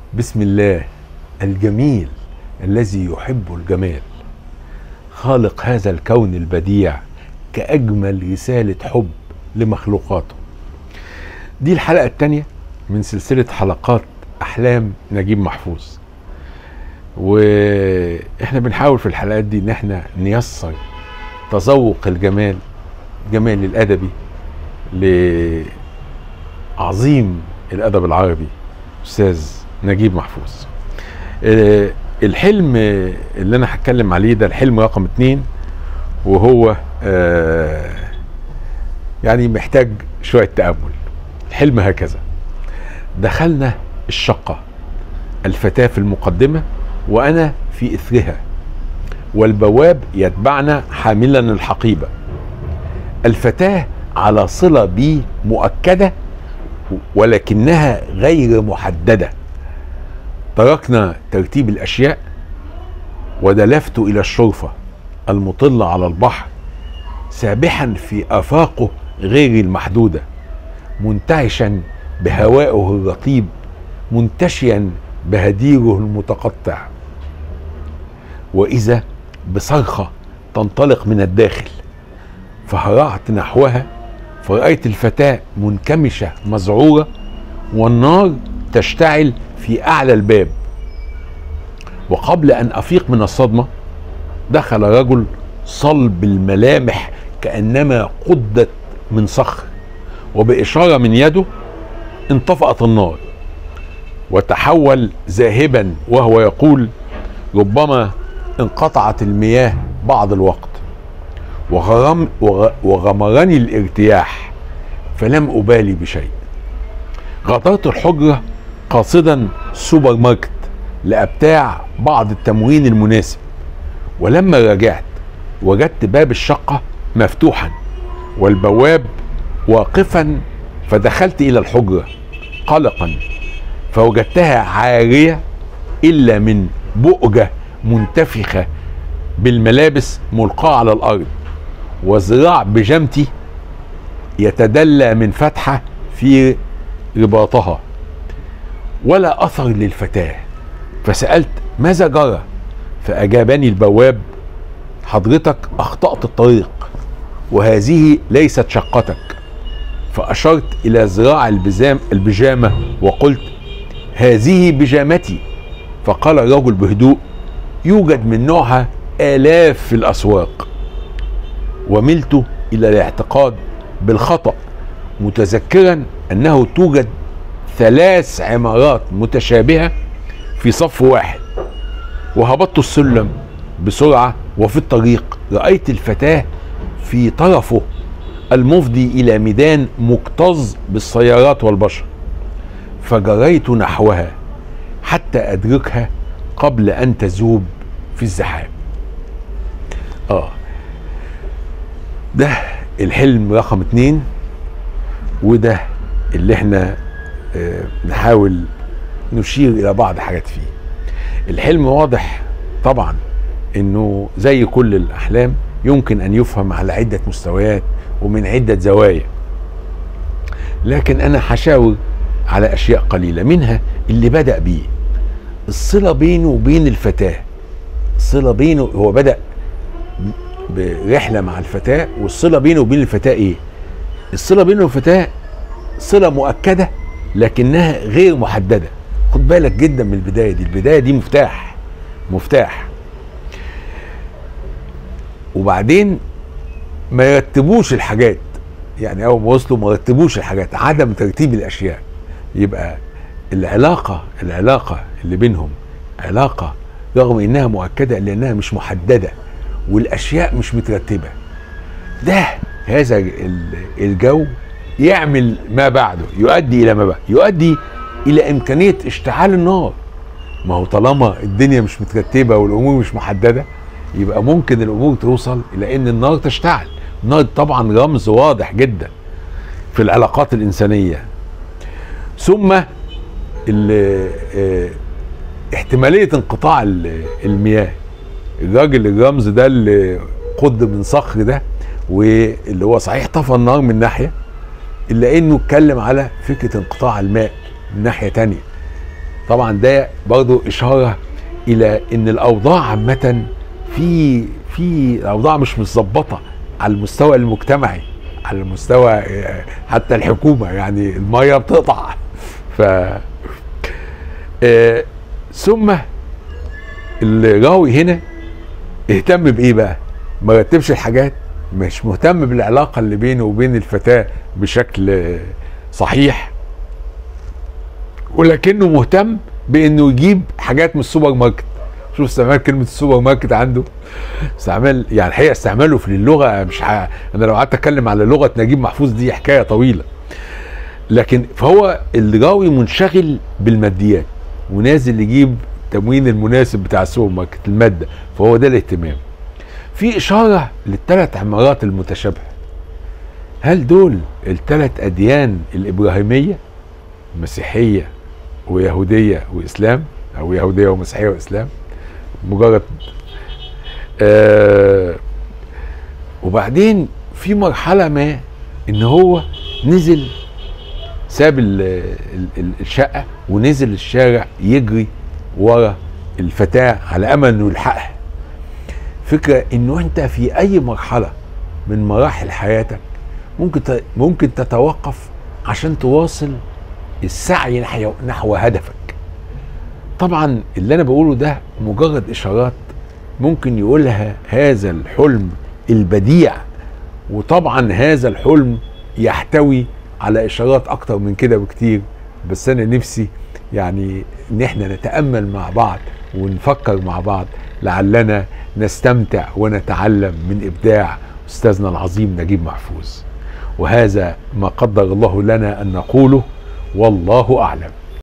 بسم الله الجميل الذي يحب الجمال خالق هذا الكون البديع كأجمل رسالة حب لمخلوقاته دي الحلقة الثانية من سلسلة حلقات أحلام نجيب محفوظ واحنا بنحاول في الحلقات دي ان احنا نيسر تذوق الجمال جمال الادبي لعظيم الادب العربي استاذ نجيب محفوظ آه، الحلم اللي انا هتكلم عليه ده الحلم رقم اتنين وهو آه، يعني محتاج شوية تأمل الحلم هكذا دخلنا الشقة الفتاة في المقدمة وأنا في إثرها والبواب يتبعنا حاملا الحقيبة الفتاة على صلة بي مؤكدة ولكنها غير محددة تركنا ترتيب الأشياء ودلفت إلى الشرفة المطلة على البحر سابحا في آفاقه غير المحدودة منتعشا بهوائه الرطيب منتشيا بهديره المتقطع واذا بصرخه تنطلق من الداخل فهرعت نحوها فرايت الفتاه منكمشه مذعوره والنار تشتعل في اعلى الباب وقبل ان افيق من الصدمه دخل رجل صلب الملامح كانما قدت من صخر وباشاره من يده انطفأت النار وتحول ذاهبا وهو يقول ربما انقطعت المياه بعض الوقت وغرم وغ- وغمرني الارتياح فلم أبالي بشيء غادرت الحجرة قاصدا سوبر ماركت لأبتاع بعض التموين المناسب ولما رجعت وجدت باب الشقة مفتوحا والبواب واقفا فدخلت إلى الحجرة قلقا فوجدتها عارية إلا من بؤجة منتفخة بالملابس ملقاة على الأرض وذراع بجامتي يتدلى من فتحة في رباطها ولا أثر للفتاة فسألت ماذا جرى فأجابني البواب حضرتك أخطأت الطريق وهذه ليست شقتك فأشرت إلى ذراع البزام البيجامة وقلت هذه بيجامتي فقال الرجل بهدوء يوجد من نوعها آلاف في الأسواق وملت إلى الاعتقاد بالخطأ متذكرا أنه توجد ثلاث عمارات متشابهة في صف واحد وهبطت السلم بسرعة وفي الطريق رأيت الفتاة في طرفه المفضي إلى ميدان مكتظ بالسيارات والبشر فجريت نحوها حتى أدركها قبل أن تذوب في الزحام آه ده الحلم رقم اتنين وده اللي احنا آه نحاول نشير إلى بعض حاجات فيه الحلم واضح طبعا انه زي كل الاحلام يمكن ان يفهم على عده مستويات ومن عده زوايا لكن انا هشاور على اشياء قليله منها اللي بدا بيه الصله بينه وبين الفتاه الصله بينه هو بدا برحله مع الفتاه والصله بينه وبين الفتاه ايه الصله بينه والفتاه صله مؤكده لكنها غير محدده خد بالك جدا من البدايه دي البدايه دي مفتاح مفتاح وبعدين ما يرتبوش الحاجات يعني اول ما وصلوا ما رتبوش الحاجات عدم ترتيب الاشياء يبقى العلاقه العلاقه اللي بينهم علاقه رغم انها مؤكده لانها مش محدده والاشياء مش مترتبه ده هذا ال- الجو يعمل ما بعده يؤدي الى ما بعده يؤدي الى امكانيه اشتعال النار ما هو طالما الدنيا مش مترتبه والامور مش محدده يبقى ممكن الامور توصل الى ان النار تشتعل النار طبعا رمز واضح جدا في العلاقات الانسانيه ثم ال- آه، احتماليه انقطاع ال- المياه الراجل الرمز ده اللي قد من صخر ده واللي هو صحيح طفى النار من ناحيه الا انه اتكلم على فكره انقطاع الماء من ناحيه تانية طبعا ده برضو اشاره الى ان الاوضاع عامه في في الاوضاع مش متظبطه على المستوى المجتمعي على المستوى آه، حتى الحكومه يعني الميه بتقطع ف آه، ثم الراوي هنا اهتم بايه بقى؟ ما رتبش الحاجات مش مهتم بالعلاقه اللي بينه وبين الفتاه بشكل صحيح ولكنه مهتم بانه يجيب حاجات من السوبر ماركت شوف استعمال كلمه السوبر ماركت عنده استعمال يعني الحقيقه استعماله في اللغه مش ح... انا لو قعدت اتكلم على لغه نجيب محفوظ دي حكايه طويله لكن فهو الراوي منشغل بالماديات ونازل يجيب التموين المناسب بتاع السوبر ماركت الماده فهو ده الاهتمام في اشاره للثلاث عمارات المتشابهه هل دول الثلاث اديان الابراهيميه مسيحيه ويهوديه واسلام او يهوديه ومسيحيه واسلام مجرد آه وبعدين في مرحله ما ان هو نزل ساب ال ال الشقه ونزل الشارع يجري ورا الفتاه على امل انه يلحقها فكره انه انت في اي مرحله من مراحل حياتك ممكن ممكن تتوقف عشان تواصل السعي نحو نحو هدفك طبعا اللي انا بقوله ده مجرد اشارات ممكن يقولها هذا الحلم البديع وطبعا هذا الحلم يحتوي على اشارات اكتر من كده بكتير بس انا نفسي يعني ان احنا نتامل مع بعض ونفكر مع بعض لعلنا نستمتع ونتعلم من ابداع استاذنا العظيم نجيب محفوظ وهذا ما قدر الله لنا ان نقوله والله اعلم